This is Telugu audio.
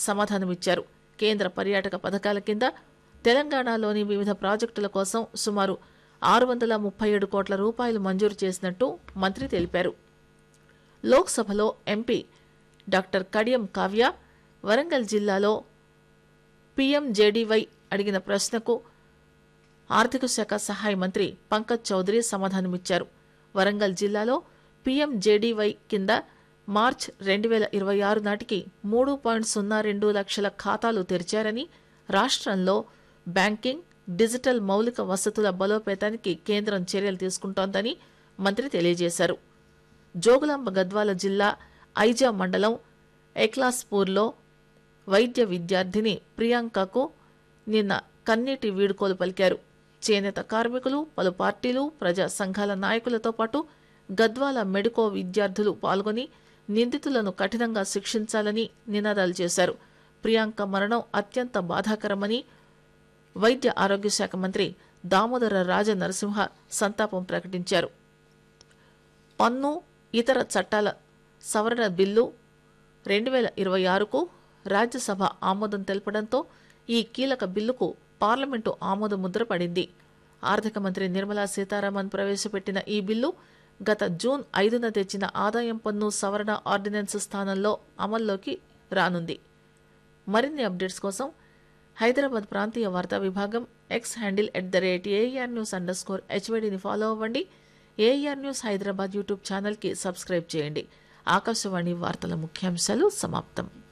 సమాధానమిచ్చారు కేంద్ర పర్యాటక పథకాల కింద తెలంగాణలోని వివిధ ప్రాజెక్టుల కోసం సుమారు ఆరు వందల ముప్పై ఏడు కోట్ల రూపాయలు మంజూరు చేసినట్టు మంత్రి తెలిపారు లోక్సభలో ఎంపీ డాక్టర్ కడియం కావ్య వరంగల్ జిల్లాలో పీఎంజేడీవై అడిగిన ప్రశ్నకు ఆర్థిక శాఖ సహాయ మంత్రి పంకజ్ చౌదరి సమాధానమిచ్చారు వరంగల్ జిల్లాలో పీఎంజేడీవై కింద మార్చ్ రెండు వేల ఇరవై ఆరు నాటికి మూడు పాయింట్ సున్నా రెండు లక్షల ఖాతాలు తెరిచారని రాష్ట్రంలో బ్యాంకింగ్ డిజిటల్ మౌలిక వసతుల బలోపేతానికి కేంద్రం చర్యలు తీసుకుంటోందని మంత్రి తెలియజేశారు జోగులాంబ గద్వాల జిల్లా ఐజా మండలం ఎక్లాస్పూర్లో వైద్య విద్యార్థిని ప్రియాంకకు నిన్న కన్నీటి వీడుకోలు పలికారు చేనేత కార్మికులు పలు పార్టీలు ప్రజా సంఘాల నాయకులతో పాటు గద్వాల మెడికో విద్యార్థులు పాల్గొని నిందితులను కఠినంగా శిక్షించాలని నినాదాలు చేశారు ప్రియాంక మరణం అత్యంత బాధాకరమని వైద్య ఆరోగ్య శాఖ మంత్రి దామోదర రాజ నరసింహ సంతాపం ప్రకటించారు పన్ను ఇతర చట్టాల సవరణ బిల్లు రెండు వేల ఇరవై ఆరుకు రాజ్యసభ ఆమోదం తెలపడంతో ఈ కీలక బిల్లుకు పార్లమెంటు ఆమోద ముద్ర పడింది ఆర్థిక మంత్రి నిర్మలా సీతారామన్ ప్రవేశపెట్టిన ఈ బిల్లు గత జూన్ ఐదున తెచ్చిన ఆదాయం పన్ను సవరణ ఆర్డినెన్స్ స్థానంలో అమల్లోకి రానుంది మరిన్ని అప్డేట్స్ కోసం హైదరాబాద్ ప్రాంతీయ వార్తా విభాగం X handle at the rate AIR news underscore స్కోర్ హెచ్వైడిని ఫాలో అవ్వండి ఏఆర్ న్యూస్ హైదరాబాద్ యూట్యూబ్ ఛానల్కి సబ్స్క్రైబ్ చేయండి ఆకాశవాణి వార్తల ముఖ్యాంశాలు సమాప్తం